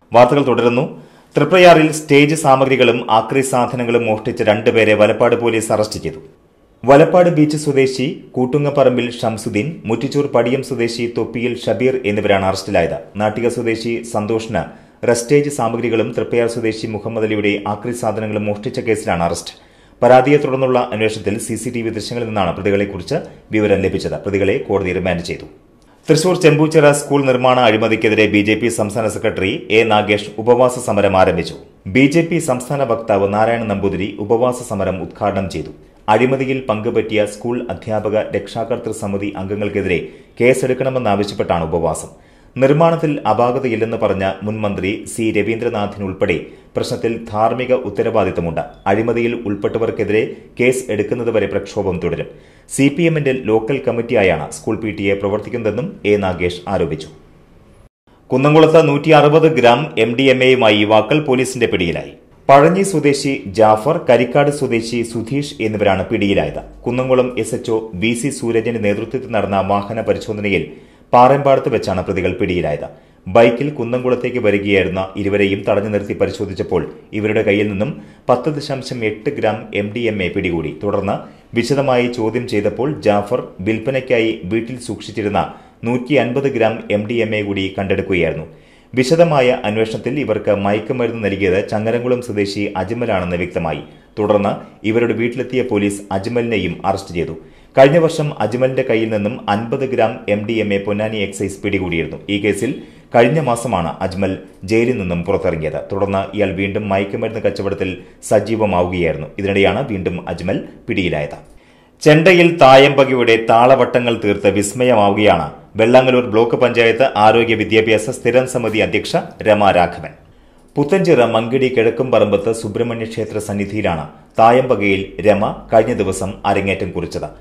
വാർത്തകൾ തുടരുന്നു തൃപ്രയാറിൽ സ്റ്റേജ് സാമഗ്രികളും ആക്രി സാധനങ്ങളും മോഷ്ടിച്ച രണ്ടുപേരെ വലപ്പാട് പോലീസ് അറസ്റ്റ് ചെയ്തു വലപ്പാട് ബീച്ച് സ്വദേശി കൂട്ടുങ്ങപ്പറമ്പിൽ ഷംസുദ്ദീൻ മുറ്റിച്ചൂർ പടിയം സ്വദേശി തൊപ്പിയിൽ ഷബീർ എന്നിവരാണ് അറസ്റ്റിലായത് നാട്ടിക സ്വദേശി സന്തോഷിന് റെസ്റ്റേജ് സാമഗ്രികളും തൃപ്പയാർ സ്വദേശി മുഹമ്മദ് അലിയുടെ ആക്രി സാധനങ്ങളും മോഷ്ടിച്ച കേസിലാണ് അറസ്റ്റ് പരാതിയെ തുടർന്നുള്ള അന്വേഷണത്തിൽ സിസിടിവി ദൃശ്യങ്ങളിൽ നിന്നാണ് പ്രതികളെക്കുറിച്ച് വിവരം ലഭിച്ചത് പ്രതികളെ കോടതി റിമാൻഡ് ചെയ്തു തൃശൂർ ചെമ്പൂച്ചിറ സ്കൂൾ നിർമ്മാണ അഴിമതിക്കെതിരെ ബി ജെ പി സംസ്ഥാന സെക്രട്ടറി എ നാഗേഷ് ഉപവാസ സമരം ആരംഭിച്ചു ബി ജെ പി സംസ്ഥാന വക്താവ് നാരായണ നമ്പൂതിരി ഉപവാസ സമരം ഉദ്ഘാടനം ചെയ്തു അഴിമതിയിൽ പങ്കുപറ്റിയ സ്കൂൾ അധ്യാപക രക്ഷാകർതൃ സമിതി അംഗങ്ങൾക്കെതിരെ കേസെടുക്കണമെന്നാവശ്യപ്പെട്ടാണ് ഉപവാസം നിർമ്മാണത്തിൽ അപാകതയില്ലെന്ന് പറഞ്ഞ മുൻ മന്ത്രി സി രവീന്ദ്രനാഥിനുൾപ്പെടെ പ്രശ്നത്തിൽ ധാർമ്മിക ഉത്തരവാദിത്തമുണ്ട് അഴിമതിയിൽ ഉൾപ്പെട്ടവർക്കെതിരെ കേസ് എടുക്കുന്നതുവരെ പ്രക്ഷോഭം തുടരും സിപിഎമ്മിന്റെ ലോക്കൽ കമ്മിറ്റിയായാണ് സ്കൂൾ പി ടി എ പ്രവർത്തിക്കുന്നതെന്നും എ നാഗേഷ് ആരോപിച്ചു കുന്നംകുളത്ത് നൂറ്റി അറുപത് ഗ്രാം എം ഡി എം എയുമായി യുവാക്കൾ പോലീസിന്റെ പിടിയിലായി പഴഞ്ഞി സ്വദേശി ജാഫർ കരിക്കാട് സ്വദേശി സുധീഷ് എന്നിവരാണ് പിടിയിലായത് Kunnamkulam S H O V C സൂരജിന്റെ നേതൃത്വത്തിൽ നടന്ന വാഹന പരിശോധനയിൽ പാറമ്പാടത്ത് വെച്ചാണ് പ്രതികൾ പിടിയിലായത് ബൈക്കിൽ കുന്നംകുളത്തേക്ക് വരികയായിരുന്ന ഇരുവരെയും തടഞ്ഞു നിർത്തി പരിശോധിച്ചപ്പോൾ ഇവരുടെ കയ്യിൽ നിന്നും പത്ത് ദശാംശം എട്ട് gram M D M A പിടികൂടി തുടർന്ന് വിശദമായി ചോദ്യം ചെയ്തപ്പോൾ ജാഫർ വിൽപ്പനയ്ക്കായി വീട്ടിൽ സൂക്ഷിച്ചിരുന്ന നൂറ്റി അൻപത് gram M D M A കൂടി കണ്ടെടുക്കുകയായിരുന്നു വിശദമായ അന്വേഷണത്തിൽ ഇവർക്ക് മയക്കുമരുന്ന് നൽകിയത് ചങ്ങരംകുളം സ്വദേശി അജ്മലാണെന്ന് വ്യക്തമായി തുടർന്ന് ഇവരുടെ വീട്ടിലെത്തിയ പോലീസ് അജ്മലിനെയും അറസ്റ്റ് ചെയ്തു കഴിഞ്ഞ വർഷം അജ്മലിന്റെ കയ്യിൽ നിന്നും അൻപത് gram M D M A Ponnani excise പിടികൂടിയിരുന്നു ഈ കേസിൽ കഴിഞ്ഞ മാസമാണ് അജ്മൽ ജയിലിൽ നിന്നും പുറത്തിറങ്ങിയത് തുടർന്ന് ഇയാൾ വീണ്ടും മയക്കുമരുന്ന് കച്ചവടത്തിൽ സജീവമാവുകയായിരുന്നു ഇതിനിടെയാണ് വീണ്ടും അജ്മൽ പിടിയിലായത് ചെണ്ടയിൽ തായമ്പകയുടെ താളവട്ടങ്ങൾ തീർത്ത് വിസ്മയമാവുകയാണ് വെള്ളാങ്ങലൂർ ബ്ലോക്ക് പഞ്ചായത്ത് ആരോഗ്യ വിദ്യാഭ്യാസ സ്ഥിരം സമിതി അധ്യക്ഷ രമ രാഘവൻ പുത്തഞ്ചിറ മങ്കിടി കിഴക്കുംപറമ്പത്ത് സുബ്രഹ്മണ്യ ക്ഷേത്ര സന്നിധിയിലാണ് തായമ്പകയിൽ രമ കഴിഞ്ഞ ദിവസം അരങ്ങേറ്റം കുറിച്ചത്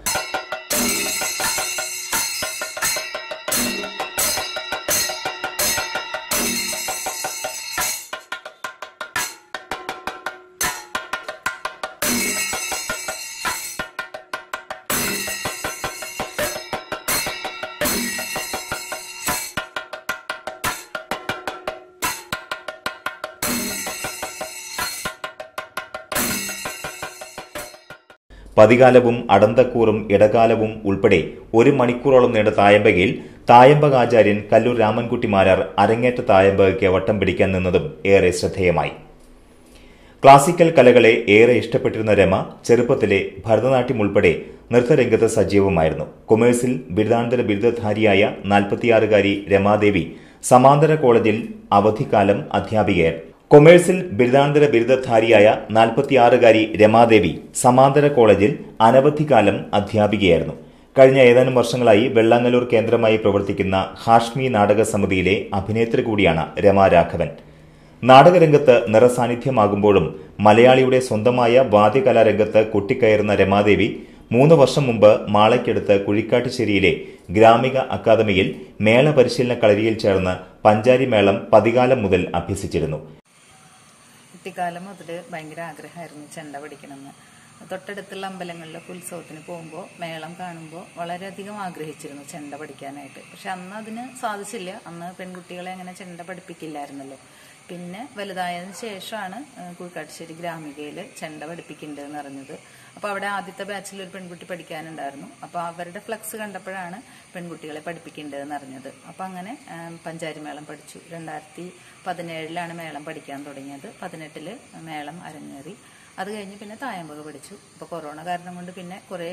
പതികാലവും അടന്തക്കൂറും ഇടകാലവും ഉൾപ്പെടെ ഒരു മണിക്കൂറോളം നീണ്ട തായമ്പകയിൽ തായമ്പകാചാര്യൻ കല്ലൂർ രാമൻകുട്ടി മാരാർ അരങ്ങേറ്റ തായമ്പകയ്ക്ക് വട്ടം പിടിക്കാൻ നിന്നതും ഏറെ ശ്രദ്ധേയമായി ക്ലാസിക്കൽ കലകളെ ഏറെ ഇഷ്ടപ്പെട്ടിരുന്ന രമ ചെറുപ്പത്തിലെ ഭരതനാട്യം ഉൾപ്പെടെ നൃത്തരംഗത്ത് സജീവമായിരുന്നു കൊമേഴ്സിൽ ബിരുദാനന്തര ബിരുദധാരിയായ നാൽപ്പത്തിയാറുകാരി രമാദേവി സമാന്തര കോളേജിൽ അവധിക്കാലം അധ്യാപികയായിരുന്നു കൊമേഴ്സിൽ ബിരുദാനന്തര ബിരുദധാരിയായ നാൽപ്പത്തിയാറുകാരി രമാദേവി സമാന്തര കോളേജിൽ അനവധിക്കാലം അധ്യാപികയായിരുന്നു കഴിഞ്ഞ ഏതാനും വർഷങ്ങളായി വെള്ളാങ്ങല്ലൂർ കേന്ദ്രമായി പ്രവർത്തിക്കുന്ന ഹാഷ്മി നാടക സമിതിയിലെ അഭിനേത്രി കൂടിയാണ് രമാ രാഘവൻ നാടകരംഗത്ത് നിറസാന്നിധ്യമാകുമ്പോഴും മലയാളിയുടെ സ്വന്തമായ വാദ്യകലാരംഗത്ത് കൊട്ടിക്കയറുന്ന രമാദേവി മൂന്ന് വർഷം മുമ്പ് മാളയ്ക്കടുത്ത് കുഴിക്കാട്ടുശ്ശേരിയിലെ ഗ്രാമിക അക്കാദമിയിൽ മേള പരിശീലന കളരിയിൽ ചേർന്ന് പഞ്ചാരി മേളം പതികാലം മുതൽ അഭ്യസിച്ചിരുന്നു കുട്ടിക്കാലം മുതൽ ഭയങ്കര ആഗ്രഹമായിരുന്നു ചെണ്ട പഠിക്കണമെന്ന് തൊട്ടടുത്തുള്ള അമ്പലങ്ങളിലൊക്കെ ഉത്സവത്തിന് പോകുമ്പോൾ മേളം കാണുമ്പോൾ വളരെയധികം ആഗ്രഹിച്ചിരുന്നു ചെണ്ട പഠിക്കാനായിട്ട് പക്ഷെ അന്ന് അതിന് സാധിച്ചില്ല അന്ന് പെൺകുട്ടികളെ അങ്ങനെ ചെണ്ട പഠിപ്പിക്കില്ലായിരുന്നല്ലോ പിന്നെ വലുതായതിനു ശേഷമാണ് കുഴിക്കാട്ടുശ്ശേരി ഗ്രാമികയിൽ ചെണ്ട പഠിപ്പിക്കേണ്ടതെന്ന് അറിഞ്ഞത് അപ്പോൾ അവിടെ ആദ്യത്തെ ബാച്ചിൽ ഒരു പെൺകുട്ടി പഠിക്കാനുണ്ടായിരുന്നു അപ്പോൾ അവരുടെ ഫ്ലക്സ് കണ്ടപ്പോഴാണ് പെൺകുട്ടികളെ പഠിപ്പിക്കേണ്ടതെന്ന് അറിഞ്ഞത് അപ്പോൾ അങ്ങനെ പഞ്ചാരി മേളം പഠിച്ചു രണ്ടായിരത്തി പതിനേഴിലാണ് മേളം പഠിക്കാൻ തുടങ്ങിയത് പതിനെട്ടില് മേളം അരങ്ങേറി അത് കഴിഞ്ഞ് പിന്നെ തായമ്പക പഠിച്ചു ഇപ്പോൾ കൊറോണ കാരണം കൊണ്ട് പിന്നെ കുറേ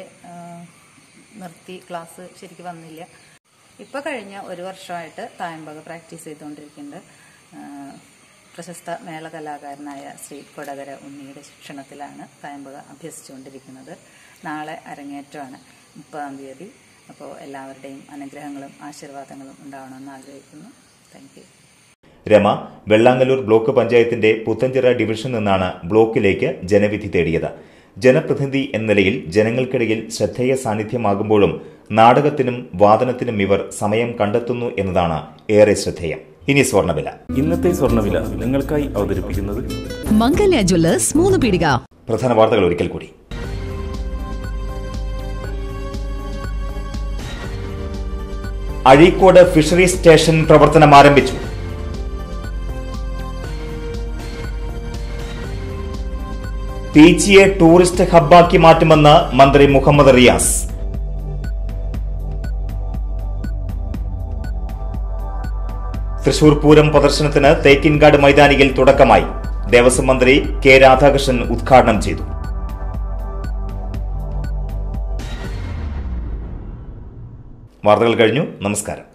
നിർത്തി ക്ലാസ് ശരിക്കും വന്നില്ല ഇപ്പോൾ കഴിഞ്ഞ ഒരു വർഷമായിട്ട് തായമ്പക പ്രാക്ടീസ് ചെയ്തുകൊണ്ടിരിക്കുന്നുണ്ട് പ്രശസ്ത മേള കലാകാരനായ ശ്രീ കൊടകര ഉണ്ണിയുടെ ശിക്ഷണത്തിലാണ് തായമ്പക അഭ്യസിച്ചുകൊണ്ടിരിക്കുന്നത് നാളെ അരങ്ങേറ്റമാണ് മുപ്പതാം തീയതി അപ്പോൾ എല്ലാവരുടെയും അനുഗ്രഹങ്ങളും ആശീർവാദങ്ങളും ഉണ്ടാവണമെന്ന് ആഗ്രഹിക്കുന്നു thank you Rema Vellangallur block പഞ്ചായത്തിന്റെ പുത്തഞ്ചിറ ഡിവിഷനിൽ നിന്നാണ് ബ്ലോക്കിലേക്ക് ജനവിധി തേടിയത് ജനപ്രതിനിധി എന്ന നിലയിൽ ജനങ്ങൾക്കിടയിൽ ശ്രദ്ധേയ സാന്നിധ്യമാകുമ്പോഴും നാടകത്തിനും വാദനത്തിനും ഇവർ സമയം കണ്ടെത്തുന്നു എന്നതാണ് ഏറെ ശ്രദ്ധേയം ഇനി സ്വർണ്ണവില ഇന്നത്തെ സ്വർണ്ണവില നിങ്ങൾക്കായി അവതരിപ്പിക്കുന്നത് മംഗല്യ ജ്വല്ലേഴ്സ് മൂന്ന് പീടിക പ്രധാന വാർത്തകൾ ഒരിക്കൽ കൂടി അഴീക്കോട് ഫിഷറീസ് സ്റ്റേഷൻ പ്രവർത്തനം ആരംഭിച്ചു പീച്ചിയെ ടൂറിസ്റ്റ് ഹബ്ബാക്കി മാറ്റുമെന്ന് മന്ത്രി മുഹമ്മദ് റിയാസ് തൃശൂർ പൂരം പ്രദർശനത്തിന് തേക്കിൻകാട് മൈതാനിയിൽ തുടക്കമായി ദേവസ്വം മന്ത്രി കെ രാധാകൃഷ്ണൻ ഉദ്ഘാടനം ചെയ്തു വാർത്തകൾ കഴിഞ്ഞു നമസ്കാരം